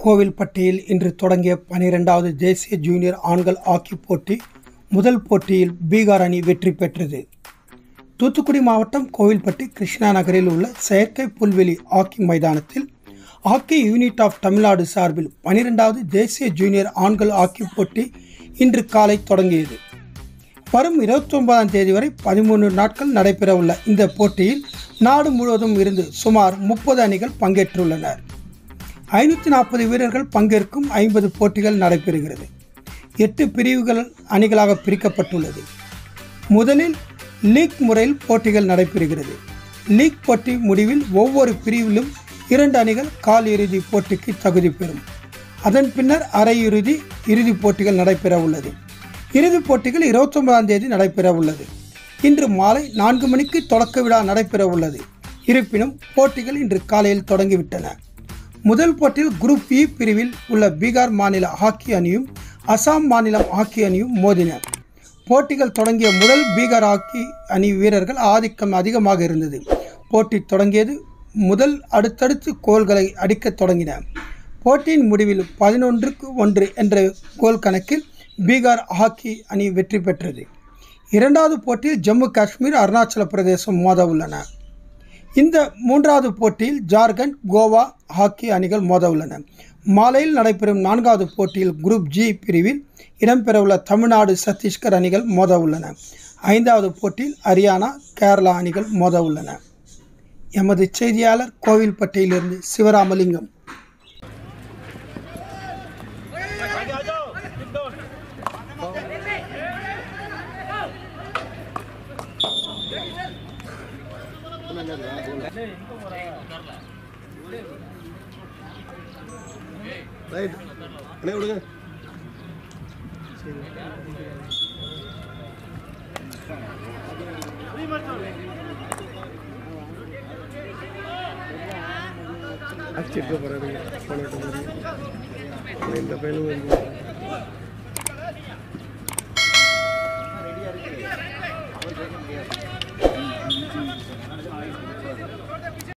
கோவில்பட்டியில் இன்று தொடங்கிய பனிரெண்டாவது தேசிய ஜூனியர் ஆண்கள் ஹாக்கி போட்டி முதல் போட்டியில் பீகார் அணி வெற்றி பெற்றது தூத்துக்குடி மாவட்டம் கோவில்பட்டி கிருஷ்ணா நகரில் உள்ள செயற்கை புல்வெளி ஹாக்கி மைதானத்தில் ஹாக்கி யூனிட் ஆஃப் தமிழ்நாடு சார்பில் பனிரெண்டாவது தேசிய ஜூனியர் ஆண்கள் ஹாக்கி போட்டி இன்று காலை தொடங்கியது வரும் இருபத்தி ஒன்பதாம் தேதி வரை பதிமூணு நாட்கள் நடைபெறவுள்ள இந்த போட்டியில் நாடு முழுவதும் இருந்து சுமார் முப்பது அணிகள் பங்கேற்றுள்ளனர் ஐநூற்றி நாற்பது வீரர்கள் பங்கேற்கும் ஐம்பது போட்டிகள் நடைபெறுகிறது எட்டு பிரிவுகள் அணிகளாக பிரிக்கப்பட்டுள்ளது முதலில் லீக் முறையில் போட்டிகள் நடைபெறுகிறது லீக் போட்டி முடிவில் ஒவ்வொரு பிரிவிலும் இரண்டு அணிகள் கால் இறுதி போட்டிக்கு தகுதி பெறும் அதன் பின்னர் அரையிறுதி இறுதிப் போட்டிகள் நடைபெற உள்ளது இறுதிப் போட்டிகள் இருபத்தொன்பதாம் தேதி நடைபெற உள்ளது இன்று மாலை நான்கு மணிக்கு தொடக்க விழா நடைபெற உள்ளது இருப்பினும் போட்டிகள் இன்று காலையில் தொடங்கிவிட்டன முதல் போட்டியில் குரூப் இ பிரிவில் உள்ள பீகார் மாநில ஹாக்கி அணியும் அசாம் மாநிலம் ஹாக்கி அணியும் மோதின போட்டிகள் தொடங்கிய முதல் பீகார் ஹாக்கி அணி வீரர்கள் ஆதிக்கம் அதிகமாக இருந்தது போட்டி தொடங்கியது முதல் அடுத்தடுத்து கோல்களை அடிக்கத் தொடங்கின போட்டியின் முடிவில் பதினொன்றுக்கு ஒன்று என்ற கோல் கணக்கில் பீகார் ஹாக்கி அணி வெற்றி பெற்றது இரண்டாவது போட்டியில் ஜம்மு காஷ்மீர் அருணாச்சல பிரதேசம் மோத உள்ளன இந்த மூன்றாவது போட்டியில் ஜார்க்கண்ட் கோவா ஹாக்கி அணிகள் மோத உள்ளன மாலையில் நடைபெறும் நான்காவது போட்டியில் குரூப் ஜி பிரிவில் இடம்பெறவுள்ள தமிழ்நாடு சத்தீஸ்கர் அணிகள் மோத உள்ளன ஐந்தாவது போட்டியில் ஹரியானா கேரளா அணிகள் மோத உள்ளன எமது செய்தியாளர் கோவில்பட்டியிலிருந்து சிவராமலிங்கம் ரைட் அண்ணே விடுங்க அடிச்சிட்டு போறாருங்க போன இந்த பையனும் வந்து